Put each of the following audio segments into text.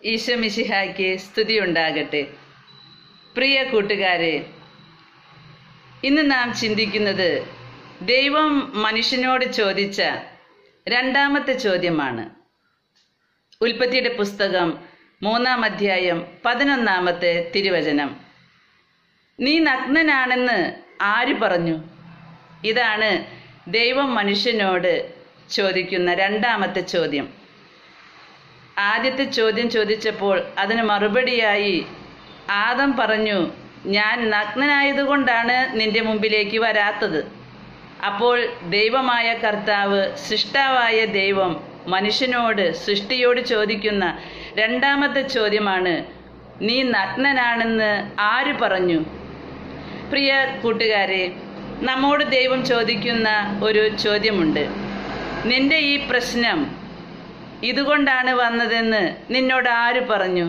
ഈശോ മിശിഹായ്ക്ക് സ്തുതി ഉണ്ടാകട്ടെ പ്രിയ കൂട്ടുകാരെ ഇന്ന് നാം ചിന്തിക്കുന്നത് ദൈവം മനുഷ്യനോട് ചോദിച്ച രണ്ടാമത്തെ ചോദ്യമാണ് ഉൽപ്പത്തിയുടെ പുസ്തകം മൂന്നാം അധ്യായം പതിനൊന്നാമത്തെ തിരുവചനം നീ നഗ്നനാണെന്ന് ആര് പറഞ്ഞു ഇതാണ് ദൈവം മനുഷ്യനോട് ചോദിക്കുന്ന രണ്ടാമത്തെ ചോദ്യം ആദ്യത്തെ ചോദ്യം ചോദിച്ചപ്പോൾ അതിന് മറുപടിയായി ആദം പറഞ്ഞു ഞാൻ നഗ്നനായതുകൊണ്ടാണ് നിന്റെ മുമ്പിലേക്ക് വരാത്തത് അപ്പോൾ ദൈവമായ കർത്താവ് സൃഷ്ടാവായ ദൈവം മനുഷ്യനോട് സൃഷ്ടിയോട് ചോദിക്കുന്ന രണ്ടാമത്തെ ചോദ്യമാണ് നീ നഗ്നനാണെന്ന് ആര് പറഞ്ഞു പ്രിയ കൂട്ടുകാരെ നമ്മോട് ദൈവം ചോദിക്കുന്ന ഒരു ചോദ്യമുണ്ട് നിന്റെ ഈ പ്രശ്നം ഇതുകൊണ്ടാണ് വന്നതെന്ന് നിന്നോട് ആര് പറഞ്ഞു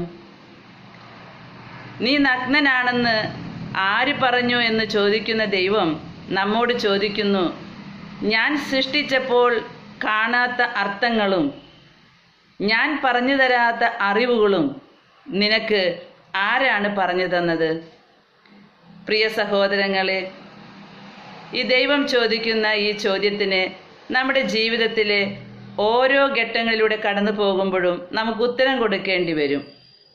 നീ നഗ്നനാണെന്ന് ആര് പറഞ്ഞു എന്ന് ചോദിക്കുന്ന ദൈവം നമ്മോട് ചോദിക്കുന്നു ഞാൻ സൃഷ്ടിച്ചപ്പോൾ കാണാത്ത അർത്ഥങ്ങളും ഞാൻ പറഞ്ഞു തരാത്ത അറിവുകളും നിനക്ക് ആരാണ് പറഞ്ഞു തന്നത് പ്രിയ സഹോദരങ്ങളെ ഈ ദൈവം ചോദിക്കുന്ന ഈ ചോദ്യത്തിന് നമ്മുടെ ജീവിതത്തിലെ ഓരോ ഘട്ടങ്ങളിലൂടെ കടന്നു പോകുമ്പോഴും നമുക്ക് ഉത്തരം കൊടുക്കേണ്ടി വരും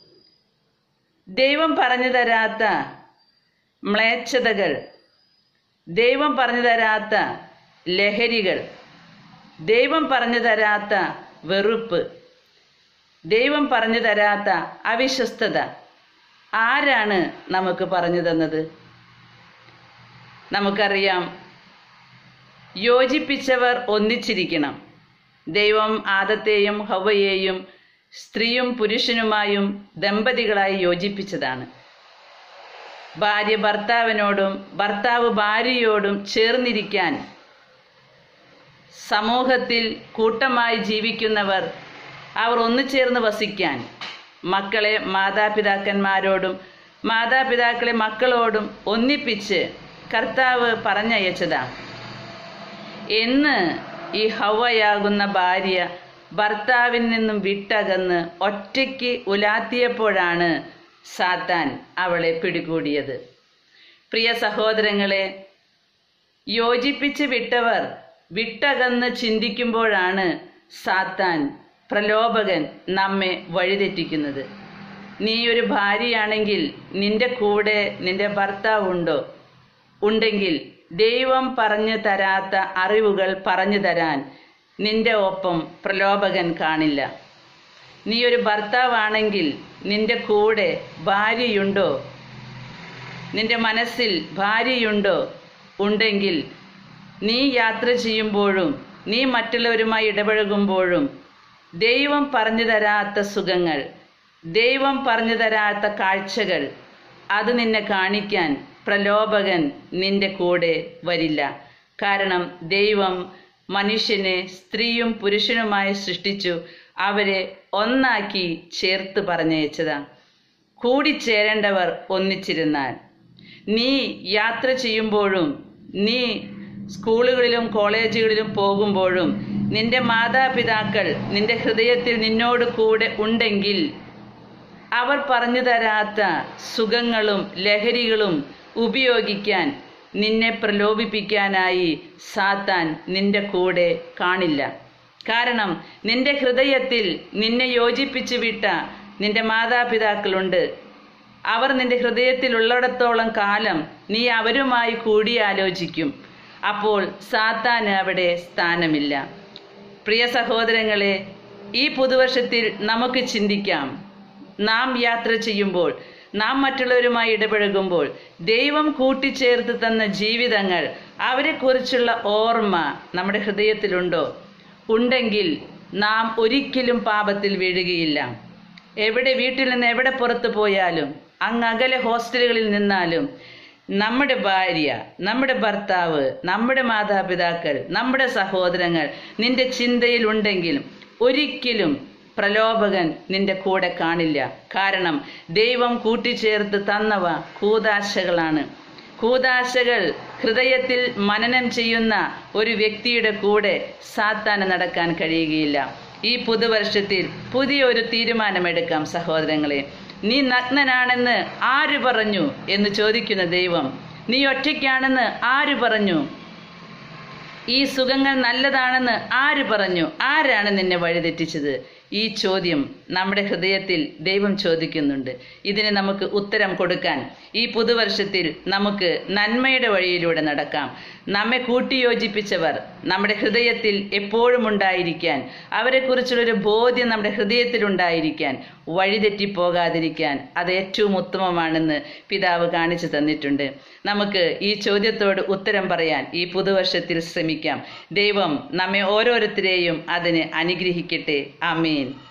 ദൈവം പറഞ്ഞു തരാത്ത മ്ലേച്ഛതകൾ ദൈവം പറഞ്ഞു തരാത്ത ലഹരികൾ ദൈവം പറഞ്ഞു തരാത്ത വെറുപ്പ് ദൈവം പറഞ്ഞു തരാത്ത അവിശ്വസ്തത ആരാണ് നമുക്ക് പറഞ്ഞു തന്നത് നമുക്കറിയാം യോജിപ്പിച്ചവർ ഒന്നിച്ചിരിക്കണം ദൈവം ആദത്തെയും ഹവയെയും സ്ത്രീയും പുരുഷനുമായും ദമ്പതികളായി യോജിപ്പിച്ചതാണ് ഭാര്യ ഭർത്താവിനോടും ഭർത്താവ് ഭാര്യയോടും ചേർന്നിരിക്കാൻ സമൂഹത്തിൽ കൂട്ടമായി ജീവിക്കുന്നവർ അവർ ഒന്നുചേർന്ന് വസിക്കാൻ മക്കളെ മാതാപിതാക്കന്മാരോടും മാതാപിതാക്കളെ മക്കളോടും ഒന്നിപ്പിച്ച് കർത്താവ് പറഞ്ഞയച്ചതാണ് എന്ന് ഈ ഹവയാകുന്ന ഭാര്യ ഭർത്താവിൽ നിന്നും വിട്ടകന്ന് ഒറ്റയ്ക്ക് ഉലാത്തിയപ്പോഴാണ് സാത്താൻ അവളെ പിടികൂടിയത് പ്രിയ സഹോദരങ്ങളെ യോജിപ്പിച്ച് വിട്ടവർ വിട്ടകന്ന് ചിന്തിക്കുമ്പോഴാണ് സാത്താൻ പ്രലോഭകൻ നമ്മെ വഴിതെറ്റിക്കുന്നത് നീ ഒരു ഭാര്യയാണെങ്കിൽ നിന്റെ കൂടെ നിന്റെ ഭർത്താവുണ്ടോ ഉണ്ടെങ്കിൽ ദൈവം പറഞ്ഞു തരാത്ത അറിവുകൾ പറഞ്ഞു തരാൻ നിന്റെ ഒപ്പം പ്രലോഭകൻ കാണില്ല നീ ഒരു ഭർത്താവാണെങ്കിൽ നിന്റെ കൂടെ ഭാര്യയുണ്ടോ നിന്റെ മനസ്സിൽ ഭാര്യയുണ്ടോ ഉണ്ടെങ്കിൽ നീ യാത്ര ചെയ്യുമ്പോഴും നീ മറ്റുള്ളവരുമായി ഇടപഴകുമ്പോഴും ദൈവം പറഞ്ഞു തരാത്ത സുഖങ്ങൾ ദൈവം പറഞ്ഞു തരാത്ത കാഴ്ചകൾ അത് നിന്നെ കാണിക്കാൻ പ്രലോഭകൻ നിന്റെ കൂടെ വരില്ല കാരണം ദൈവം മനുഷ്യനെ സ്ത്രീയും പുരുഷനുമായി സൃഷ്ടിച്ചു അവരെ ഒന്നാക്കി ചേർത്ത് പറഞ്ഞയച്ചതാ കൂടിച്ചേരേണ്ടവർ ഒന്നിച്ചിരുന്നാൽ നീ യാത്ര ചെയ്യുമ്പോഴും നീ സ്കൂളുകളിലും കോളേജുകളിലും പോകുമ്പോഴും നിന്റെ മാതാപിതാക്കൾ നിന്റെ ഹൃദയത്തിൽ നിന്നോട് കൂടെ ഉണ്ടെങ്കിൽ അവർ പറഞ്ഞു തരാത്ത സുഖങ്ങളും ലഹരികളും ഉപയോഗിക്കാൻ നിന്നെ പ്രലോഭിപ്പിക്കാനായി സാത്താൻ നിന്റെ കൂടെ കാണില്ല കാരണം നിന്റെ ഹൃദയത്തിൽ നിന്നെ യോജിപ്പിച്ചു വിട്ട നിന്റെ മാതാപിതാക്കളുണ്ട് അവർ നിന്റെ ഹൃദയത്തിലുള്ളിടത്തോളം കാലം നീ അവരുമായി കൂടിയാലോചിക്കും അപ്പോൾ സാത്താന് അവിടെ സ്ഥാനമില്ല പ്രിയ സഹോദരങ്ങളെ ഈ പുതുവർഷത്തിൽ നമുക്ക് ചിന്തിക്കാം നാം യാത്ര ചെയ്യുമ്പോൾ നാം മറ്റുള്ളവരുമായി ഇടപഴകുമ്പോൾ ദൈവം കൂട്ടിച്ചേർത്ത് തന്ന ജീവിതങ്ങൾ അവരെക്കുറിച്ചുള്ള ഓർമ്മ നമ്മുടെ ഹൃദയത്തിലുണ്ടോ ഉണ്ടെങ്കിൽ നാം ഒരിക്കലും പാപത്തിൽ വീഴുകയില്ല എവിടെ വീട്ടിൽ നിന്ന് എവിടെ പുറത്തു പോയാലും അങ്ങ് അകലെ ഹോസ്റ്റലുകളിൽ നിന്നാലും നമ്മുടെ ഭാര്യ നമ്മുടെ ഭർത്താവ് നമ്മുടെ മാതാപിതാക്കൾ നമ്മുടെ സഹോദരങ്ങൾ നിന്റെ ചിന്തയിൽ ഉണ്ടെങ്കിലും ഒരിക്കലും പ്രലോഭകൻ നിന്റെ കൂടെ കാണില്ല കാരണം ദൈവം കൂട്ടിച്ചേർത്ത് തന്നവ കൂതാശകളാണ് കൂതാശകൾ ഹൃദയത്തിൽ മനനം ചെയ്യുന്ന ഒരു വ്യക്തിയുടെ കൂടെ സാത്താന് നടക്കാൻ കഴിയുകയില്ല ഈ പുതുവർഷത്തിൽ പുതിയൊരു തീരുമാനമെടുക്കാം സഹോദരങ്ങളെ നീ നഗ്നനാണെന്ന് ആര് പറഞ്ഞു എന്ന് ചോദിക്കുന്ന ദൈവം നീ ഒറ്റയ്ക്കാണെന്ന് ആര് പറഞ്ഞു ഈ സുഖങ്ങൾ നല്ലതാണെന്ന് ആര് പറഞ്ഞു ആരാണ് നിന്നെ വഴിതെറ്റിച്ചത് ഈ ചോദ്യം നമ്മുടെ ഹൃദയത്തിൽ ദൈവം ചോദിക്കുന്നുണ്ട് ഇതിന് നമുക്ക് ഉത്തരം കൊടുക്കാൻ ഈ പുതുവർഷത്തിൽ നമുക്ക് നന്മയുടെ വഴിയിലൂടെ നടക്കാം നമ്മെ കൂട്ടിയോജിപ്പിച്ചവർ നമ്മുടെ ഹൃദയത്തിൽ എപ്പോഴും ഉണ്ടായിരിക്കാൻ അവരെക്കുറിച്ചുള്ളൊരു ബോധ്യം നമ്മുടെ ഹൃദയത്തിൽ ഉണ്ടായിരിക്കാൻ വഴിതെറ്റിപ്പോകാതിരിക്കാൻ അത് ഏറ്റവും ഉത്തമമാണെന്ന് പിതാവ് കാണിച്ചു തന്നിട്ടുണ്ട് നമുക്ക് ഈ ചോദ്യത്തോട് ഉത്തരം പറയാൻ ഈ പുതുവർഷത്തിൽ ശ്രമിക്കാം ദൈവം നമ്മെ ഓരോരുത്തരെയും അതിന് അനുഗ്രഹിക്കട്ടെ ആമേൻ